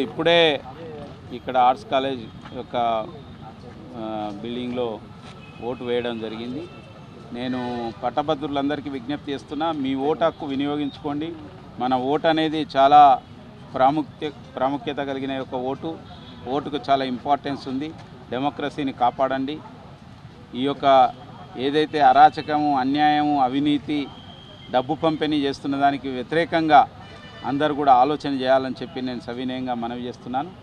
ఇప్పుడే ఇక్కడ arts college యొక్క ఆ, బిల్డింగ్లో ఓటు వేయడం జరిగింది నేను పట్టభద్రులందరికీ విజ్ఞప్తి చేస్తున్నా మీ ఓటు హక్కు వినియోగించుకోండి మన ఓటు అనేది చాలా ప్రాముఖ్య ప్రాముఖ్యత కలిగిన యొక్క ఓటు ఓటుకు చాలా ఇంపార్టెన్స్ ఉంది డెమోక్రసీని కాపాడండి ఈ యొక్క ఏదైతే అరాచకము అన్యాయము అవినీతి డబ్బు పంపిణీ చేస్తున్న దానికి వ్యతిరేకంగా అందరూ కూడా ఆలోచన చేయాలని చెప్పి నేను సవినయంగా మనవి చేస్తున్నాను